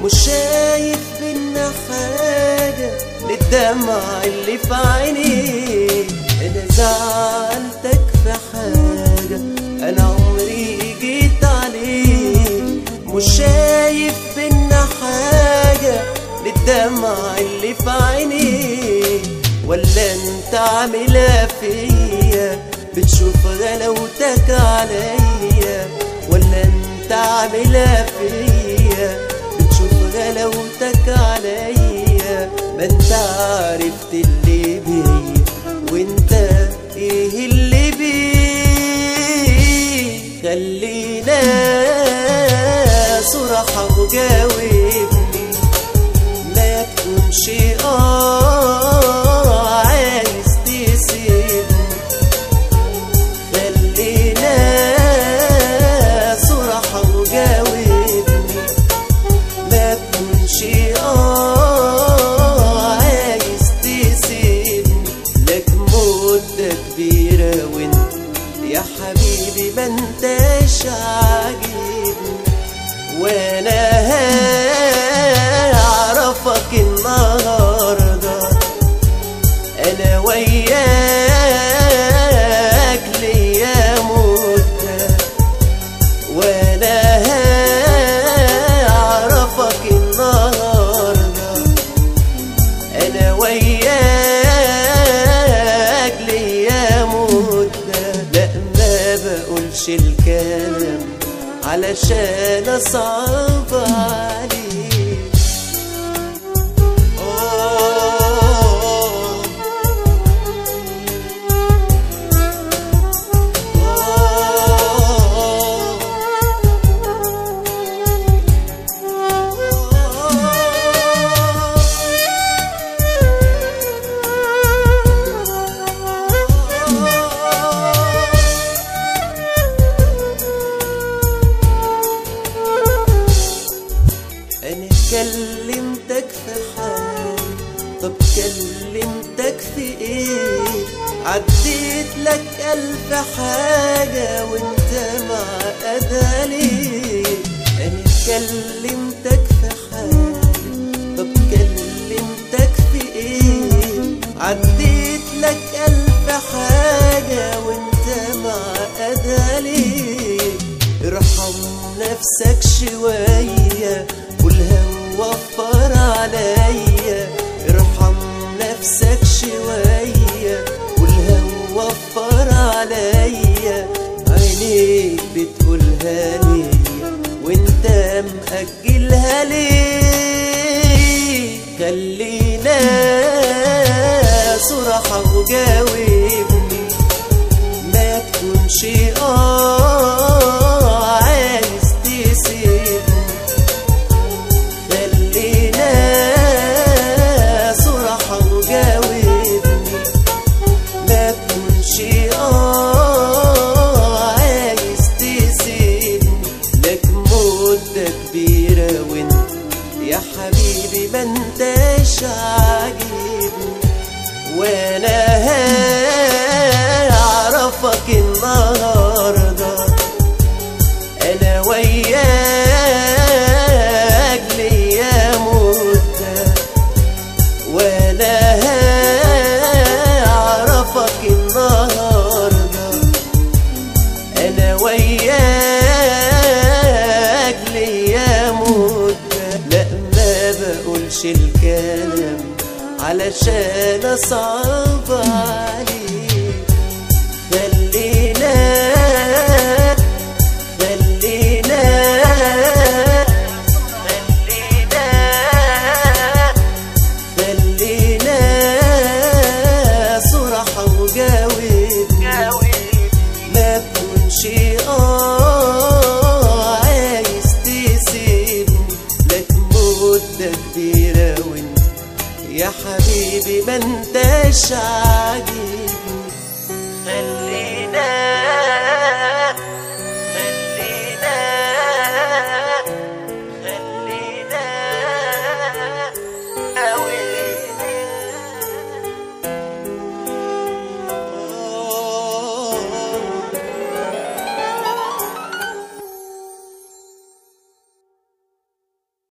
مش شايف بينا حاجة للدمع اللي في عينيك انا زعلتك في حاجة انا عمري جيت عليك مش شايف بينا حاجة للدمع اللي في عينيك ولا انت عاملها فيا بتشوف غلاوتك عليا ولا انت عاملها فيا بتشوف غلاوتك عليا ما انت عرفت اللي بيا وانت ايه اللي بيه خلينا صراحة وجاوبني ما تكونش اه عايز تسيبني خلينا صراحة وجاوبني ما تكونش اه عايز تسيبني لك مدة كبيرة وانت يا حبيبي ما انتش عاجبني وانا هعرفك النهارده انا وياك ليا مدة وانا هعرفك النهارده انا وياك ليا مدة لا ما بقولش الكلام علشان اصعب عليك أوه انا كلمتك في حاجة طب كلمتك في ايه عديت لك الف حاجة وانت معقدها ليه انا كلمتك في حاجة طب كلمتك في ايه عديت لك الف حاجة وانت معقدها ليه ارحم نفسك شوية قولها ووفر عليا ارحم نفسك شوية قولها ووفر عليا عينيك بتقولها ليا وانت مأجلها ليه خلينا صراحة وجاوبني ما تكونش اه عايز تسيبني خلينا صراحة وجاوبني ما تكونش اه عايز تسيبني لك مدة كبيرة وانت يا حبيبي ما انتش عاجبني وانا هعرفك النهارده انا وياك ليا مدة وانا هعرفك النهارده انا وياك ليا مدة لا ما بقولش الكلام علشان اصعب عليك خلينا خلينا خلينا خلينا صراحة وجاوبني ما تكونش اه عايز تسيبني لك مدة كبيرة وانت يا حبيبي ما انتش عاجبني خلينا